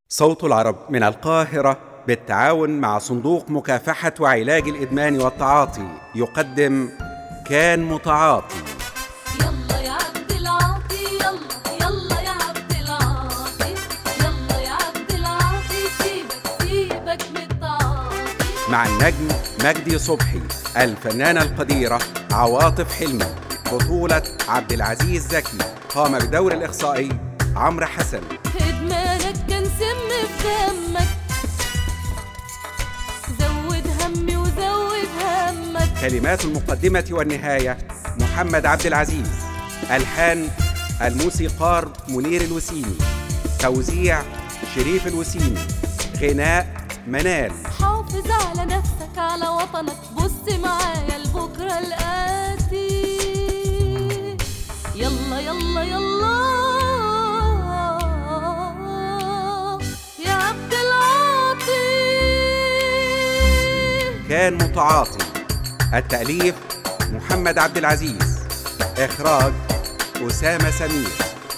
صوت العرب من القاهرة بالتعاون مع صندوق مكافحة وعلاج الإدمان والتعاطي يقدم كان متعاطي يلا يا عبد العاطي يلا يلا يا عبد العاطي يلا يا عبد العاطي سيبك سيبك من التعاطي مع النجم مجدي صبحي الفنانة القديرة عواطف حلمي بطولة عبد العزيز زكي قام بدور الإخصائي عمرو حسن ادمانك كان سم في دمك زود همي وزود همك كلمات المقدمة والنهاية محمد عبد العزيز ألحان الموسيقار منير الوسيمي توزيع شريف الوسيمي غناء منال حافظ على نفسك على وطنك بص معايا لبكرة الآتي يلا يلا يلا يا عبد العاطي كان متعاطي التأليف محمد عبد العزيز إخراج أسامة سمير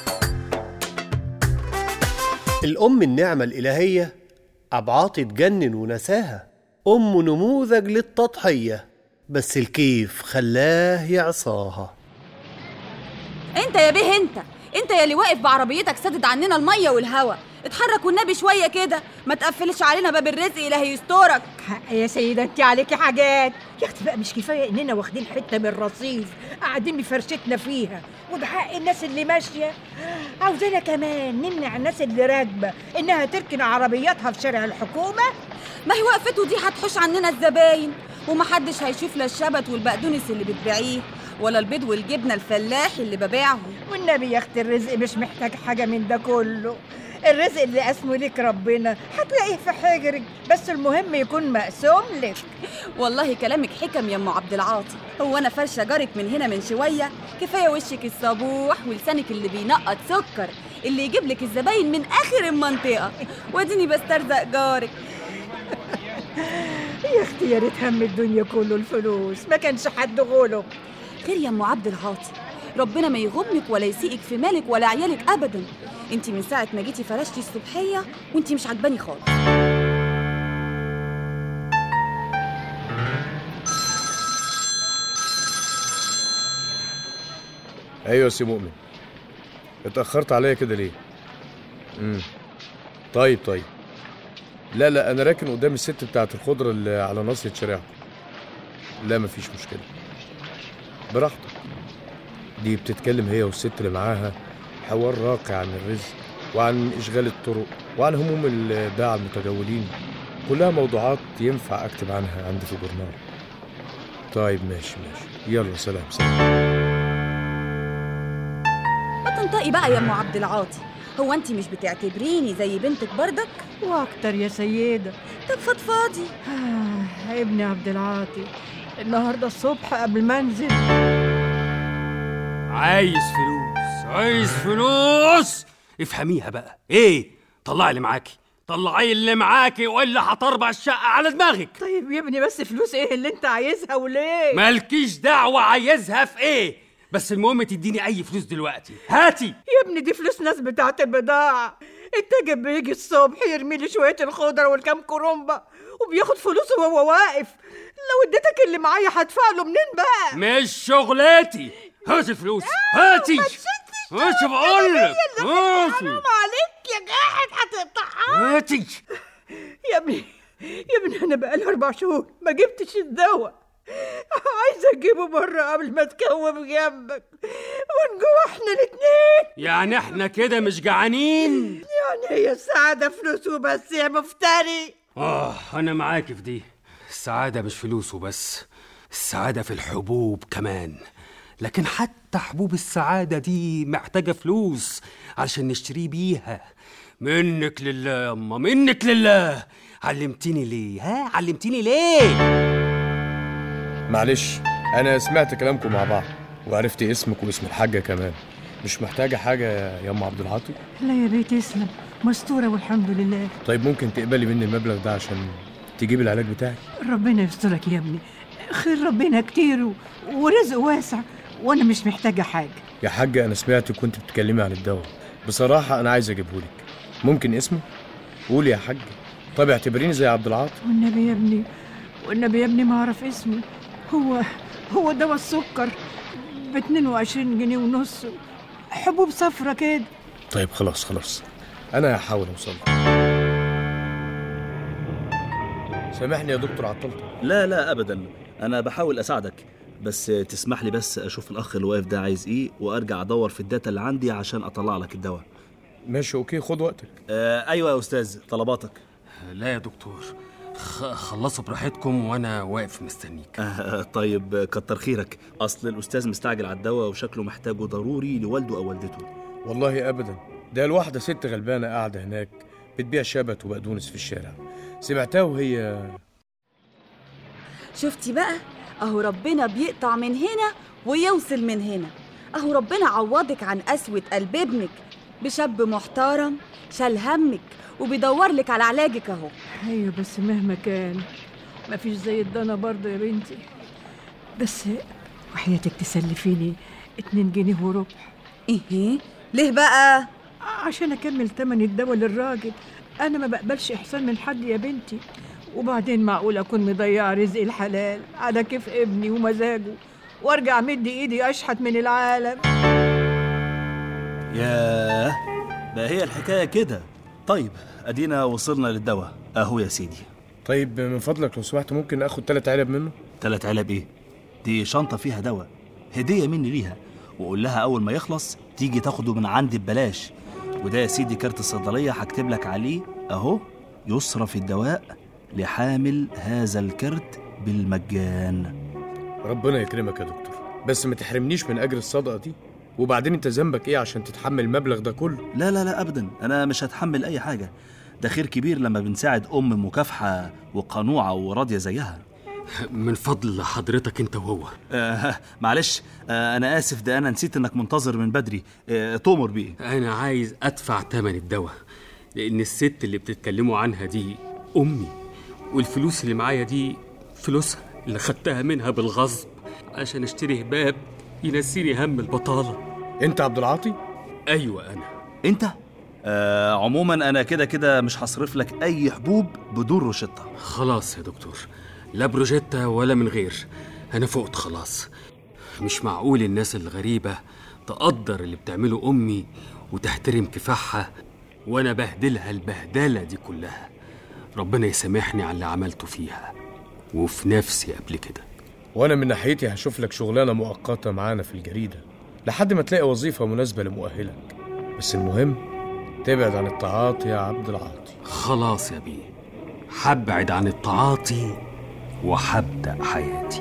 الأم النعمة الإلهية أبعاطي تجنن ونساها أم نموذج للتضحية بس الكيف خلاه يعصاها انت يا بيه انت انت يا اللي واقف بعربيتك سدد عننا الميه والهوا اتحرك والنبي شويه كده ما تقفلش علينا باب الرزق الهي يسترك حق يا سيدة انت عليكي حاجات يا اختي بقى مش كفاية اننا واخدين حتة من الرصيف قاعدين مفرشتنا فيها وبحق الناس اللي ماشية عاوزانا كمان نمنع الناس اللي راكبة انها تركن عربياتها في شارع الحكومة ما هي وقفته دي هتحوش عننا الزباين ومحدش هيشوف لا الشبت والبقدونس اللي بتبيعيه ولا البيض والجبنه الفلاحي اللي ببيعهم والنبي يا اختي الرزق مش محتاج حاجة من ده كله الرزق اللي قسمه لك ربنا هتلاقيه في حجرك بس المهم يكون مقسوم لك والله كلامك حكم يا ام عبد العاطي هو انا فرشه جارك من هنا من شويه كفايه وشك الصبوح ولسانك اللي بينقط سكر اللي يجيب لك الزباين من اخر المنطقه واديني بسترزق جارك يا اختي يا ريت هم الدنيا كله الفلوس ما كانش حد غلب خير يا ام عبد العاطي ربنا ما يغمك ولا يسيئك في مالك ولا عيالك ابدا انت من ساعه ما جيتي فرشتي الصبحيه وانت مش عجباني خالص ايوه يا سي مؤمن اتاخرت عليا كده ليه امم طيب طيب لا لا انا راكن قدام الست بتاعت الخضره اللي على ناصيه شارعكم لا مفيش مشكله براحتك دي بتتكلم هي والست اللي معاها حوار راقي عن الرزق وعن اشغال الطرق وعن هموم الباعة المتجولين كلها موضوعات ينفع اكتب عنها عندي في الجورنال طيب ماشي ماشي يلا سلام سلام ما تنطقي بقى يا ام عبد العاطي هو انت مش بتعتبريني زي بنتك بردك واكتر يا سيدة طب فضفاضي آه ابني عبد العاطي النهارده الصبح قبل ما انزل عايز فلوس عايز فلوس افهميها بقى ايه طلعي اللي معاكي طلعي اللي معاكي والا هتربع الشقه على دماغك طيب يا ابني بس فلوس ايه اللي انت عايزها وليه مالكيش دعوه عايزها في ايه بس المهم تديني اي فلوس دلوقتي هاتي يا ابني دي فلوس ناس بتاعت البضاعة التاجر بيجي الصبح يرمي لي شوية الخضرة والكام كرومبة وبياخد فلوسه وهو واقف لو اديتك اللي معايا هدفع له منين بقى مش شغلتي هاتي الفلوس هاتي هاتي بقول لك هاتي حرام عليك يا جاحد هتقطعها هاتي يا ابني يا ابني انا بقالي اربع شهور ما جبتش الدواء عايزه اجيبه بره قبل ما اتكوم جنبك ونجوع احنا الاتنين يعني احنا كده مش جعانين يعني هي السعادة فلوس وبس يا مفتري اه انا معاك في دي السعاده مش فلوس وبس السعاده في الحبوب كمان لكن حتى حبوب السعاده دي محتاجه فلوس علشان نشتري بيها منك لله ياما منك لله علمتيني ليه ها علمتيني ليه معلش انا سمعت كلامكم مع بعض وعرفت اسمك واسم الحاجه كمان مش محتاجه حاجه يا ام عبد العاطي لا يا بيت اسلم مستورة والحمد لله طيب ممكن تقبلي مني المبلغ ده عشان تجيب العلاج بتاعي ربنا يسترك يا ابني خير ربنا كتير و- ورزق واسع وانا مش محتاجة حاجة يا حاجه انا سمعتك كنت بتتكلمي عن الدواء بصراحه انا عايز اجيبهولك ممكن اسمه قول يا حاج طب اعتبريني زي عبد العاطي والنبي يا ابني والنبي يا ابني ما اعرف اسمه هو هو دواء السكر ب 22 جنيه ونص حبوب صفرة كده طيب خلاص خلاص انا هحاول اوصل سامحني يا دكتور عطلتك لا لا ابدا انا بحاول اساعدك بس تسمح لي بس اشوف الاخ اللي واقف ده عايز ايه وارجع ادور في الداتا اللي عندي عشان اطلع لك الدواء ماشي اوكي خد وقتك آه ايوه يا استاذ طلباتك لا يا دكتور خ- خلصوا براحتكم وانا واقف مستنيك آه طيب كتر خيرك اصل الاستاذ مستعجل على الدواء وشكله محتاجه ضروري لوالده او والدته والله ابدا ده الواحده ست غلبانه قاعده هناك بتبيع شبت وبقدونس في الشارع سمعتها وهي شفتي بقى اهو ربنا بيقطع من هنا ويوصل من هنا اهو ربنا عوضك عن قسوة قلب ابنك بشاب محترم شال همك وبيدور لك على علاجك اهو ايوه بس مهما كان ما فيش زي الضنا برضه يا بنتي بس وحياتك تسلفيني اتنين جنيه وربع ايه ليه بقى عشان اكمل تمن الدواء للراجل انا ما بقبلش احسان من حد يا بنتي وبعدين معقول اكون مضيعه رزق الحلال على كيف ابني ومزاجه وارجع مدي ايدي اشحت من العالم ياه بقى هي الحكايه كده طيب ادينا وصلنا للدواء اهو يا سيدي طيب من فضلك لو سمحت ممكن اخد تلات علب منه تلات علب ايه دي شنطه فيها دواء هديه مني ليها وقول لها اول ما يخلص تيجي تاخده من عندي ببلاش وده يا سيدي كارت الصيدليه هكتب لك عليه اهو يصرف الدواء لحامل هذا الكارت بالمجان ربنا يكرمك يا دكتور بس ما تحرمنيش من اجر الصدقه دي وبعدين انت ذنبك ايه عشان تتحمل المبلغ ده كله لا لا لا ابدا انا مش هتحمل اي حاجه ده خير كبير لما بنساعد ام مكافحه وقنوعه وراضيه زيها من فضل حضرتك انت وهو آه معلش آه انا اسف ده انا نسيت انك منتظر من بدري آه تؤمر بيه انا عايز ادفع تمن الدواء لان الست اللي بتتكلموا عنها دي امي والفلوس اللي معايا دي فلوسها اللي خدتها منها بالغصب عشان اشتري هباب ينسيني هم البطاله انت عبد العاطي ايوه انا انت آه عموما انا كده كده مش هصرف لك اي حبوب بدون روشته خلاص يا دكتور لا بروجيتا ولا من غير انا فقت خلاص مش معقول الناس الغريبه تقدر اللي بتعمله امي وتحترم كفاحها وانا بهدلها البهدله دي كلها ربنا يسامحني على اللي عملته فيها وفي نفسي قبل كده وانا من ناحيتي هشوف لك شغلانه مؤقته معانا في الجريده لحد ما تلاقي وظيفه مناسبه لمؤهلك بس المهم تبعد عن التعاطي يا عبد العاطي خلاص يا بيه هبعد عن التعاطي وهبدا حياتي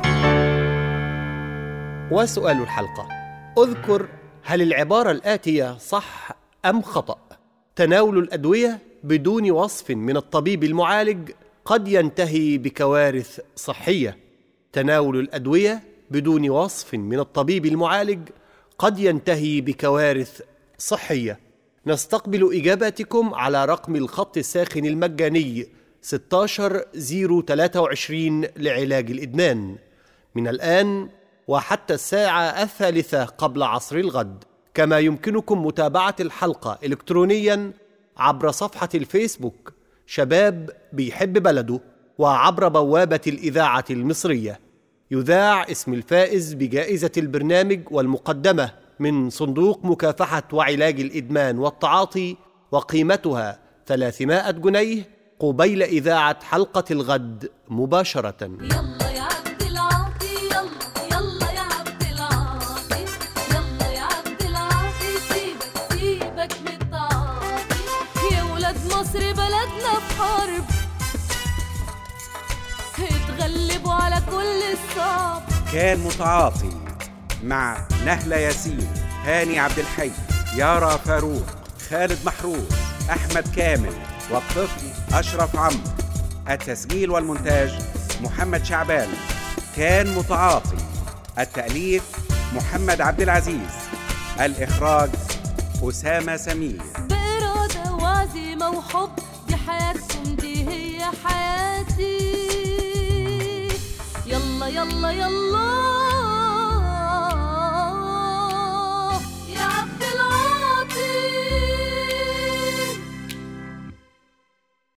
وسؤال الحلقة اذكر هل العبارة الآتية صح أم خطأ؟ تناول الأدوية بدون وصف من الطبيب المعالج قد ينتهي بكوارث صحية. تناول الأدوية بدون وصف من الطبيب المعالج قد ينتهي بكوارث صحية. نستقبل إجاباتكم على رقم الخط الساخن المجاني 16023 لعلاج الإدمان. من الآن وحتى الساعة الثالثة قبل عصر الغد كما يمكنكم متابعة الحلقة إلكترونيا عبر صفحة الفيسبوك شباب بيحب بلده وعبر بوابة الإذاعة المصرية يذاع اسم الفائز بجائزة البرنامج والمقدمة من صندوق مكافحة وعلاج الإدمان والتعاطي وقيمتها 300 جنيه قبيل إذاعة حلقة الغد مباشرةً يلا يا عبد العاطي يلا يلا يا عبد العاطي يلا يا عبد العاطي سيبك سيبك من التعاطي يا ولاد مصر بلدنا في حرب اتغلبوا على كل الصعب كان متعاطي مع نهلة ياسين هاني عبد الحي يارا فاروق خالد محروس أحمد كامل والطفل أشرف عمرو التسجيل والمونتاج محمد شعبان كان متعاطي التأليف محمد عبد العزيز الإخراج أسامة سمير بإرادة وعزيمة وحب دي حياتكم دي هي حياتي يلا يلا يلا